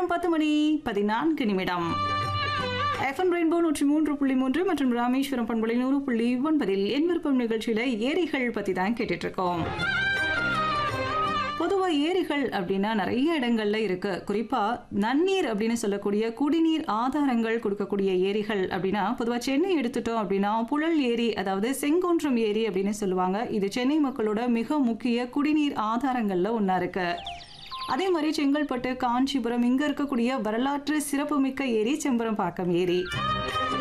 நேரம் பத்து மணி பதினான்கு நிமிடம் எஃப்எம் ரெயின்போ நூற்றி மூன்று புள்ளி மூன்று மற்றும் ராமேஸ்வரம் பண்பலை நூறு புள்ளி ஒன்பதில் என் விருப்பம் நிகழ்ச்சியில ஏரிகள் பத்தி தான் கேட்டுட்டு இருக்கோம் பொதுவா ஏரிகள் அப்படின்னா நிறைய இடங்கள்ல இருக்கு குறிப்பா நன்னீர் அப்படின்னு சொல்லக்கூடிய குடிநீர் ஆதாரங்கள் கொடுக்கக்கூடிய ஏரிகள் அப்படின்னா பொதுவா சென்னை எடுத்துட்டோம் அப்படின்னா புழல் ஏரி அதாவது செங்குன்றம் ஏரி அப்படின்னு சொல்லுவாங்க இது சென்னை மக்களோட மிக முக்கிய குடிநீர் ஆதாரங்கள்ல ஒண்ணா இருக்கு அதே மாதிரி செங்கல்பட்டு காஞ்சிபுரம் இங்க இருக்கக்கூடிய வரலாற்று சிறப்புமிக்க ஏரி செம்பரம்பாக்கம் ஏரி